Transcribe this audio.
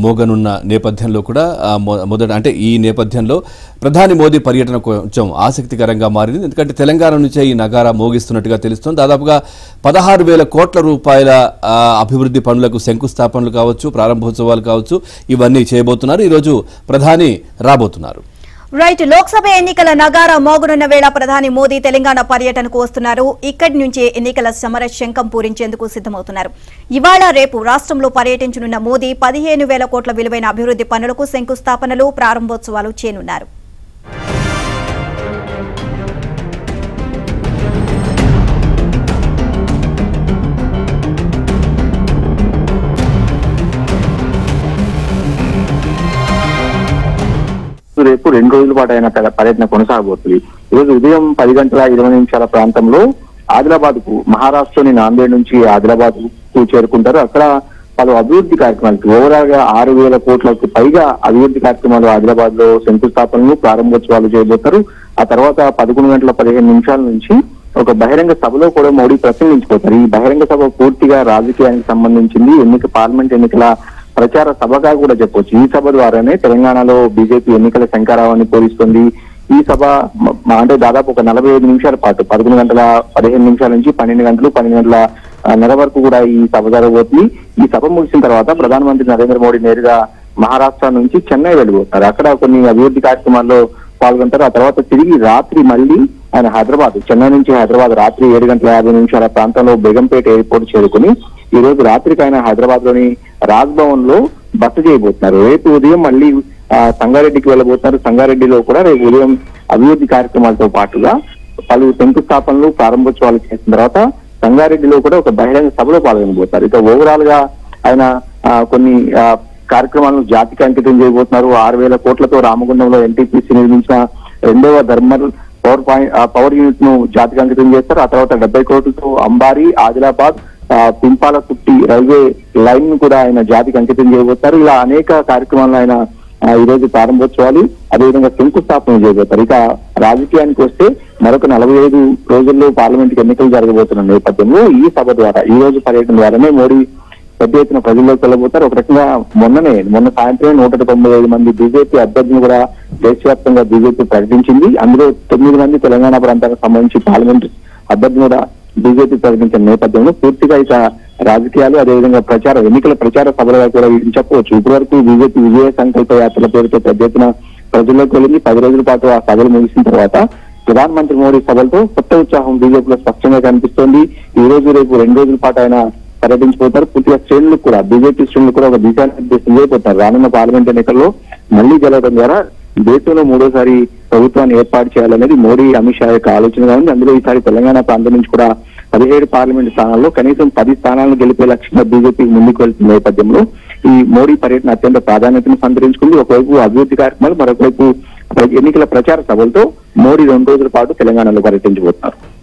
మోగనున్న నేపథ్యంలో కూడా ఆ, మొ- మొదట అంటే ఈ నేపథ్యంలో ప్రధాని మోదీ పర్యటన కొంచెం ఆసక్తికరంగా మారింది ఎందుకంటే తెలంగాణ నుంచే ఈ నగారా మోగిస్తున్నట్టుగా తెలుస్తోంది దాదాపుగా పదహారు వేల కోట్ల రూపాయల ఆ, అభివృద్ధి పనులకు శంకుస్థాపనలు కావచ్చు ప్రారంభోత్సవాలు కావచ్చు ఇవన్నీ చేయబోతున్నారు ఈరోజు ప్రధాని రాబోతున్నారు రైట్ లోక్సభ ఎన్నికల నగారా మోగనున్న వేళ ప్రధాని మోదీ తెలంగాణ పర్యటనకు వస్తున్నారు ఇక్కడి నుంచే ఎన్నికల సమర శంఖం పూరించేందుకు సిద్దమవుతున్నారు ఇవాళ రేపు రాష్ట్రంలో పర్యటించనున్న మోదీ పదిహేను వేల కోట్ల విలువైన అభివృద్ధి పనులకు శంకుస్థాపనలు ప్రారంభోత్సవాలు చేయనున్నారు రేపు రెండు రోజుల పాటు అయిన పర్య- పర్యటన కొనసాగబోతుంది ఈరోజు ఉదయం పది గంటల ఇరవై నిమిషాల ప్రాంతంలో ఆదిలాబాద్ కు మహారాష్ట్రలోని నాందేడ్ నుంచి ఆదిలాబాద్ కు చేరుకుంటారు అక్కడ పలు అభివృద్ధి కార్యక్రమాలకు ఓవరాల్ గా ఆరు వేల కోట్లకు పైగా అభివృద్ధి కార్యక్రమాలు ఆదిలాబాద్ లో శంకుస్థాపనలు ప్రారంభోత్సవాలు చేయబోతారు ఆ తర్వాత పదకొండు గంటల పదిహేను నిమిషాల నుంచి ఒక బహిరంగ సభలో కూడా మోడీ ప్రసంగించిపోతారు ఈ బహిరంగ సభ పూర్తిగా రాజకీయానికి సంబంధించింది ఎన్నిక పార్లమెంట్ ఎన్నికల ప్రచార సభగా కూడా చెప్పొచ్చు ఈ సభ ద్వారానే తెలంగాణలో బీజేపీ ఎన్నికల శంకరావాన్ని పోలిస్తుంది ఈ సభ మ- మ- అంటే దాదాపు ఒక నలభై ఐదు నిమిషాల పాటు పదకొండు గంటల పదిహేను నిమిషాల నుంచి పన్నెండు గంటలు పన్నెండు గంటల ఆ, నెల వరకు కూడా ఈ సభ జరగబోతుంది ఈ సభ ముగిసిన తర్వాత ప్రధానమంత్రి నరేంద్ర మోడీ నేరుగా మహారాష్ట్ర నుంచి చెన్నై వెళ్ళిపోతారు అక్కడ కొన్ని అభివృద్ధి కార్యక్రమాల్లో పాల్గొంటారు ఆ తర్వాత తిరిగి రాత్రి మళ్ళీ ఆయన హైదరాబాద్ చెన్నై నుంచి హైదరాబాద్ రాత్రి ఏడు గంటల యాభై నిమిషాల ప్రాంతంలో బేగంపేట ఎయిర్పోర్ట్ చేరుకుని ఈ రోజు రాత్రికి ఆయన హైదరాబాద్ లోని రాజ్ భవన్ లో బస చేయబోతున్నారు రేపు ఉదయం మళ్ళీ ఆ, సంగారెడ్డికి వెళ్ళబోతున్నారు సంగారెడ్డిలో కూడా రేపు ఉదయం అభివృద్ధి కార్యక్రమాలతో పాటుగా పలు శంకుస్థాపనలు ప్రారంభోత్సవాలు చేసిన తర్వాత సంగారెడ్డిలో కూడా ఒక బహిరంగ సభలో పాల్గొనబోతారు ఇక ఓవరాల్ గా ఆయన ఆ, కొన్ని ఆ, కార్యక్రమాలను జాతికి అంకితం చేయబోతున్నారు ఆరు వేల కోట్లతో రామగుండంలో ఎన్టీపీసీ నిర్మించిన రెండవ thermal power point power unit ను జాతికి అంకితం చేస్తారు ఆ తర్వాత డెబ్బై కోట్లతో అంబారీ ఆదిలాబాద్ ఆ, పింపాల సుట్టి రైల్వే లైన్ ను కూడా ఆయన జాతికి అంకితం చేయబోతారు ఇలా అనేక కార్యక్రమాలను ఆయన ఆ, ఈ రోజు ప్రారంభోత్సవాలు అదేవిధంగా శంకుస్థాపన చేయబోతారు ఇక రాజకీయానికి వస్తే మరొక నలభై ఐదు రోజుల్లో పార్లమెంట్ ఎన్నికలు జరగబోతున్న నేపథ్యంలో ఈ సభ ద్వారా ఈ రోజు పర్యటన ద్వారానే మోడీ పెద్ద ఎత్తున ప్రజల్లోకి వెళ్ళబోతారు ఒక రకంగా మొన్ననే మొన్న సాయంత్రం నూట తొంభై ఐదు మంది బీజేపీ అభ్యర్థులను కూడా దేశవ్యాప్తంగా బీజేపీ ప్రకటించింది అందులో తొమ్మిది మంది తెలంగాణ ప్రాంతానికి సంబంధించి పార్లమెంట్ అభ్యర్థులు కూడా బీజేపీ ప్రకటించిన నేపథ్యంలో పూర్తిగా ఇక రాజకీయాలు అదేవిధంగా ప్రచారం ఎన్నికల ప్రచార సభలుగా కూడా వీటిని చెప్పవచ్చు ఇప్పటి వరకు బీజేపీ విజయ సంకల్ప యాత్రల పేరుతో పెద్ద ఎత్తున ప్రజల్లోకి వెళ్ళింది పది రోజుల పాటు ఆ సభలు ముగిసిన తర్వాత ప్రధానమంత్రి మోడీ సభలతో కొత్త ఉత్సాహం బీజేపీలో స్పష్టంగా కనిపిస్తోంది ఈ రోజు రేపు రెండు రోజుల పాటు ఆయన పర్యటించిపోతారు పూర్తిగా శ్రేణులకు కూడా బీజేపీ శ్రేణులు కూడా ఒక దిశానిర్దేశం చేయబోతారు రానున్న పార్లమెంట్ ఎన్నికల్లో మళ్లీ గెలవడం ద్వారా దేశంలో మూడోసారి ప్రభుత్వాన్ని ఏర్పాటు చేయాలనేది మోడీ అమిత్ షా యొక్క ఆలోచనగా ఉంది అందులో ఈసారి తెలంగాణ ప్రాంతం నుంచి కూడా పదిహేడు పార్లమెంట్ స్థానాల్లో కనీసం పది స్థానాలను గెలిపే లక్ష్యంగా బీజేపీ ముందుకు వెళ్తున్న నేపథ్యంలో ఈ మోడీ పర్యటన అత్యంత ప్రాధాన్యతను సంతరించుకుంది ఒకవైపు అభివృద్ధి కార్యక్రమాలు మరొకవైపు ఎన్నికల ప్రచార సభలతో మోడీ రెండు రోజుల పాటు తెలంగాణలో పర్యటించబోతున్నారు